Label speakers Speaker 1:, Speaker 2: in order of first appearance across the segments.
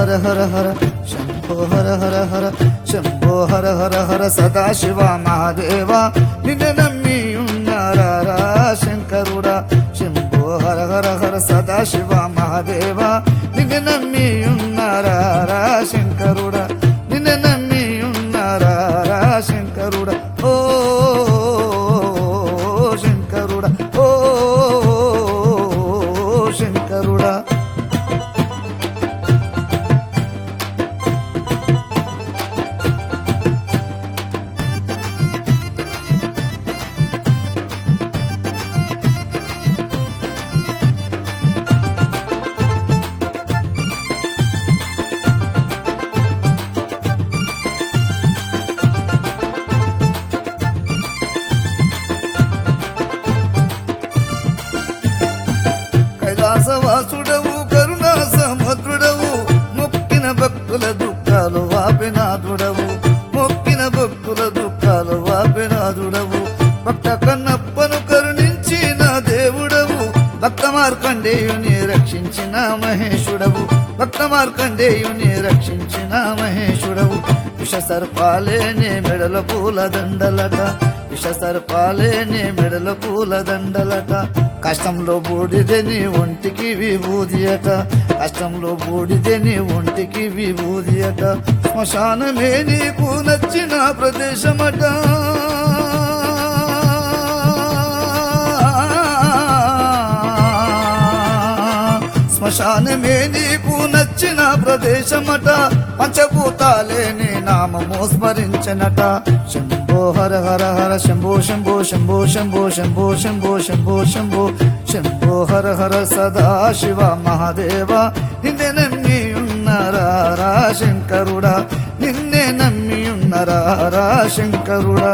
Speaker 1: హర హర హర శంభో హర హర హర శంభో హర హర హర సదాశివ మహాదేవ నిన్ను నమ్మి ఉన్నారా శంకరుడా శంభో హర హర హర సదాశివ మహాదేవ నిన్ను నమ్మి ఉన్నారా శంకరుడా నిన్ను నమ్మి ఉన్నారా శంకరుడా ఓ శంకరుడా ఓ శంకరుడా కైలాసవాసుడవు కరుణా సముద్రుడవు మొక్కిన భక్తుల దుఃఖాలు వాపినాథుడవు మొక్కిన భక్తుల దుఃఖాలు వాపినాథుడవు భక్త కన్నప్పను కరుణించిన దేవుడవు భక్త మార్కండేయుని రక్షించిన మహేశుడవు భక్త మార్కండేయుని రక్షించిన మహేశుడవు విష సర్పాలేనే మెడల పూల దండలట విష సర్పాలేనే మెడల పూల దండలట కష్టంలో బూడిదే నీ ఒంటికి విభూది అట కష్టంలో బూడిదే నీ ఒంటికి విభూది అట శ్మశానమే నీకు నచ్చిన ప్రదేశమట శ్మశానమే నీకు నచ్చిన ప్రదేశమట పంచభూతాలే నీ నామము స్మరించనట శంభో హర హర హర శంభో శంభో శంభో శంభో శంభో శంభో శంభో శంభో శంభో హర హర సదా శివ మహాదేవ నిన్నే నమ్మి ఉన్నారా శంకరుడా నిన్నే నమ్మి ఉన్నారా శంకరుడా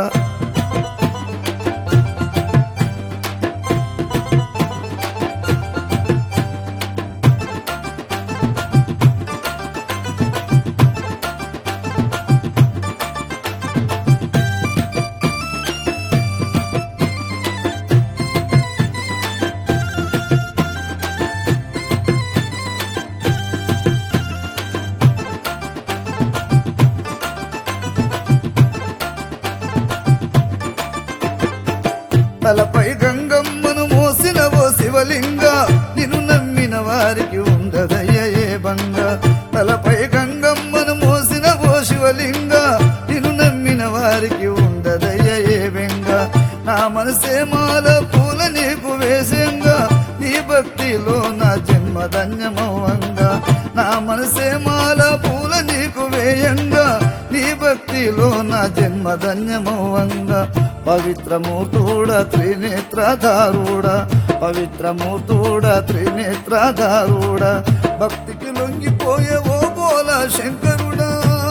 Speaker 1: తలపై గంగమ్మను మోసిన ఓ శివలింగ నిన్ను నమ్మిన వారికి ఉండదయ్య ఏ బంగ తలపై గంగమ్మను మోసిన ఓ శివలింగ నిన్ను నమ్మిన వారికి ఉండదయ్య ఏ బెంగ నా మనసే మాల పూల నీకు వేసేంగా నీ భక్తిలో నా జన్మ ధన్యమవంగా నా మనసే మాల పూల నీకు వేయంగా నీ భక్తిలో నా జన్మ ధన్యమవంగా పవిత్రమూర్తుడ త్రినేత్రధారుడ పవిత్రమూర్తుడ త్రినేత్రధారుడ భక్తికి లొంగిపోయే ఓ బోల శంకరుడా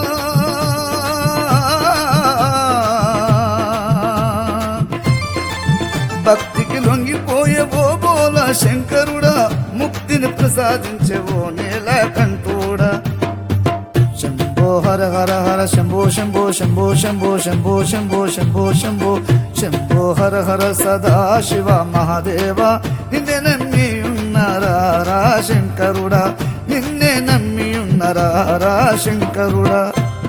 Speaker 1: భక్తికి లొంగిపోయే ఓ బోల శంకరుడా ముక్తిని ప్రసాదించే ఓ నేల కంటూడా శంభో హర హర హర శంభో శంభో శంభో శంభో శంభో శంభో శంభో శంభో శంభో హర హర సదా శివ మహాదేవ నిన్నే నమ్మి ఉన్నారా శంకరుడా నిన్నే నమ్మి ఉన్నారా శంకరుడా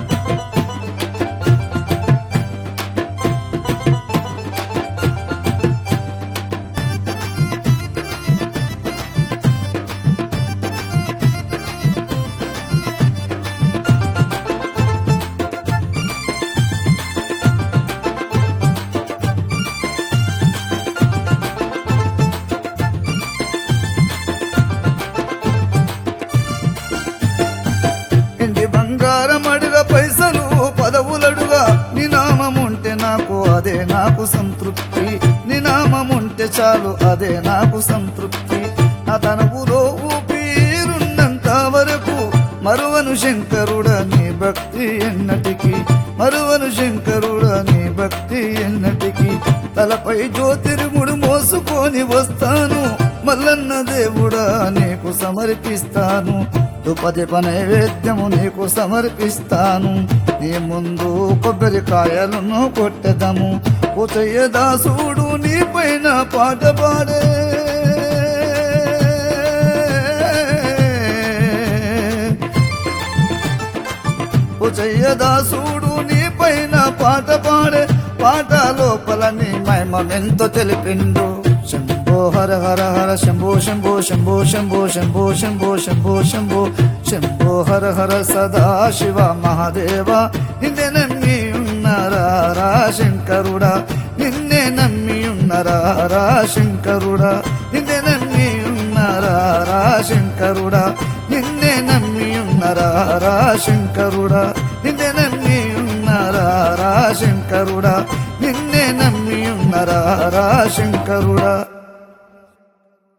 Speaker 1: ఇంటి బంగారం అడుగ పైసలు పదవులడుగా నీ నామముంటే నాకు అదే నాకు సంతృప్తి నీ నామముంటే చాలు అదే నాకు సంతృప్తి నా తనవులో ఊపిరున్నంత వరకు మరువను శంకరుడ నీ భక్తి ఎన్నటికి మరువను శంకరుడ నీ భక్తి ఎన్నటికి తలపై జ్యోతిర్ముడు మోసుకొని వస్తాను మల్లన్న దేవుడా నీకు సమర్పిస్తాను దుపదిప నైవేద్యము నీకు సమర్పిస్తాను నీ ముందు కొబ్బరికాయలను కొట్టెదము పోతయ్య దాసుడు నీ పైన పాట పాడే జబ్బు చెయ్యదాసుడు నీ పైన పాట పాడే పాట లోపల నీ మహిమెంతో తెలిపిండు శంభో హర హర హర శంభో శంభో శంభో శంభో శంభో శంభో శంభో శంభో శంభో హర హర సదా శివ మహాదేవ నిన్నే నమ్మి ఉన్నారా శంకరుడా నిన్నే నమ్మి ఉన్నారా శంకరుడా నిన్నే నమ్మి ఉన్నారా శంకరుడా నిన్నే నమ్మి ఉన్నారా శంకరుడా నిన్నే నమ్మి ఉన్నారా శంకరుడా నిన్నే నమ్మి ఉన్నారా శంకరుడా